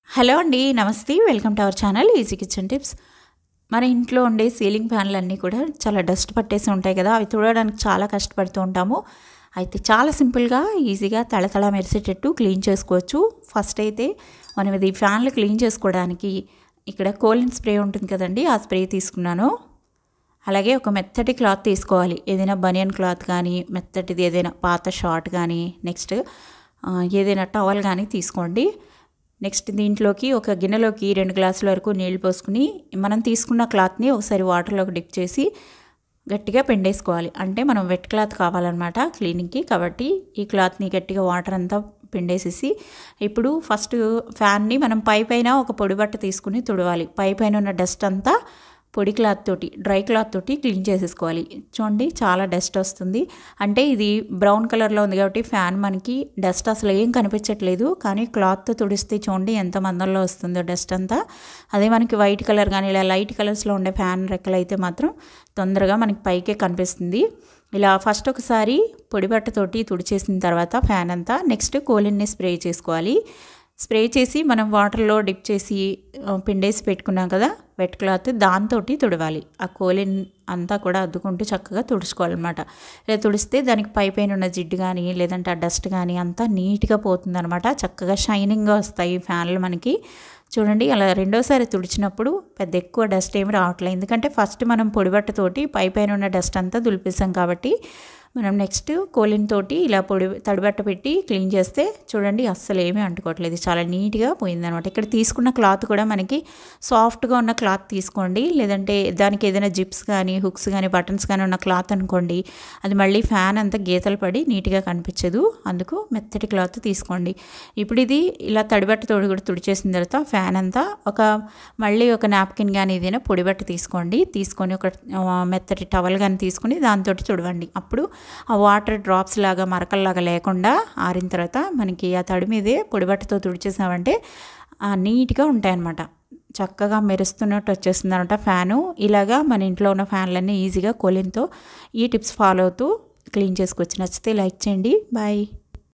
hello అండి నమస్తే welcome to our channel easy kitchen tips మన ఇంట్లో ఉండే సీలింగ్ ఫ్యాన్లు అన్నీ కూడా చాలా డస్ట్ పట్టేసి ఉంటాయి కదా అవి తుడవడానికి చాలా కష్టపడుతూ ఉంటాము అయితే చాలా సింపుల్గా ఈజీగా తళతళ మెరిసేటట్టు క్లీన్ చేసుకోవచ్చు ఫస్ట్ అయితే మనం ఇది ఫ్యాన్లు క్లీన్ చేసుకోవడానికి ఇక్కడ కోలిన్ స్ప్రే ఉంటుంది కదండి ఆ స్ప్రే తీసుకున్నాను అలాగే ఒక మెత్తటి క్లాత్ తీసుకోవాలి ఏదైనా బనియన్ క్లాత్ కానీ మెత్తటిది ఏదైనా పాత షార్ట్ కానీ నెక్స్ట్ ఏదైనా టవల్ కానీ తీసుకోండి నెక్స్ట్ దీంట్లోకి ఒక గిన్నెలోకి రెండు గ్లాసుల వరకు నీళ్లు పోసుకుని మనం తీసుకున్న క్లాత్ని ఒకసారి వాటర్లోకి డిప్ చేసి గట్టిగా పిండేసుకోవాలి అంటే మనం వెట్ క్లాత్ కావాలన్నమాట క్లీనింగ్కి కాబట్టి ఈ క్లాత్ని గట్టిగా వాటర్ అంతా పిండేసేసి ఇప్పుడు ఫస్ట్ ఫ్యాన్ని మనం పై పైన ఒక పొడి బట్ట తీసుకుని తుడవాలి పై పైన ఉన్న డస్ట్ అంతా పొడి క్లాత్ తోటి డ్రై క్లాత్ తోటి క్లీన్ చేసేసుకోవాలి చూడండి చాలా డస్ట్ వస్తుంది అంటే ఇది బ్రౌన్ కలర్లో ఉంది కాబట్టి ఫ్యాన్ మనకి డస్ట్ అసలు ఏం కనిపించట్లేదు కానీ క్లాత్తో తుడిస్తే చూడండి ఎంత మందంలో వస్తుందో డస్ట్ అంతా అదే మనకి వైట్ కలర్ కానీ ఇలా లైట్ కలర్స్లో ఉండే ఫ్యాన్ రెక్కలు అయితే మాత్రం తొందరగా మనకి పైకే కనిపిస్తుంది ఇలా ఫస్ట్ ఒకసారి పొడి బట్టతోటి తుడిచేసిన తర్వాత ఫ్యాన్ అంతా నెక్స్ట్ కోలిన్ని స్ప్రే చేసుకోవాలి స్ప్రే చేసి మనం వాటర్లో డిప్ చేసి పిండేసి పెట్టుకున్నాం కదా వెట్ క్లాత్ దాంతో తుడవాలి ఆ కోలిన్ అంతా కూడా అద్దుకుంటూ చక్కగా తుడుచుకోవాలన్నమాట ఇలా తుడిస్తే దానికి పై పైన ఉన్న జిడ్డు కానీ లేదంటే ఆ డస్ట్ కానీ అంతా నీట్గా పోతుందన్నమాట చక్కగా షైనింగ్గా వస్తాయి ఫ్యాన్లు మనకి చూడండి అలా రెండోసారి తుడిచినప్పుడు పెద్ద ఎక్కువ డస్ట్ ఏమి రావట్లేదు ఎందుకంటే ఫస్ట్ మనం పొడిబట్టతోటి పై పైన ఉన్న డస్ట్ అంతా దులిపేసాం కాబట్టి మనం నెక్స్ట్ కోలిన్ తోటి ఇలా పొడి తడిబట్ట పెట్టి క్లీన్ చేస్తే చూడండి అస్సలు ఏమీ అంటుకోవట్లేదు చాలా నీట్గా పోయిందనమాట ఇక్కడ తీసుకున్న క్లాత్ కూడా మనకి సాఫ్ట్గా ఉన్న క్లాత్ తీసుకోండి లేదంటే దానికి ఏదైనా జిప్స్ కానీ హుక్స్ కానీ బటన్స్ కానీ ఉన్న క్లాత్ అనుకోండి అది మళ్ళీ ఫ్యాన్ అంతా గీతలు పడి నీట్గా కనిపించదు అందుకు మెత్తటి క్లాత్ తీసుకోండి ఇప్పుడు ఇది ఇలా తడిబట్ట తోడు కూడా తుడిచేసిన తర్వాత ఫ్యాన్ అంతా ఒక మళ్ళీ ఒక నాప్కిన్ కానీ ఏదైనా పొడిబట్ట తీసుకోండి తీసుకొని ఒక మెత్తటి టవల్ కానీ తీసుకొని దాంతో తుడవండి అప్పుడు ఆ వాటర్ డ్రాప్స్ లాగా మరకల్లాగా లేకుండా ఆరిన తర్వాత మనకి ఆ తడి మీదే పొడిబట్టతో తుడిచేసామంటే నీట్గా ఉంటాయన్నమాట చక్కగా మెరుస్తున్నట్టు వచ్చేస్తుంది అనమాట ఫ్యాను ఇలాగా మన ఇంట్లో ఉన్న ఫ్యాన్లన్నీ ఈజీగా కొలిన్తో ఈ టిప్స్ ఫాలో అవుతూ క్లీన్ చేసుకోవచ్చు నచ్చితే లైక్ చేయండి బాయ్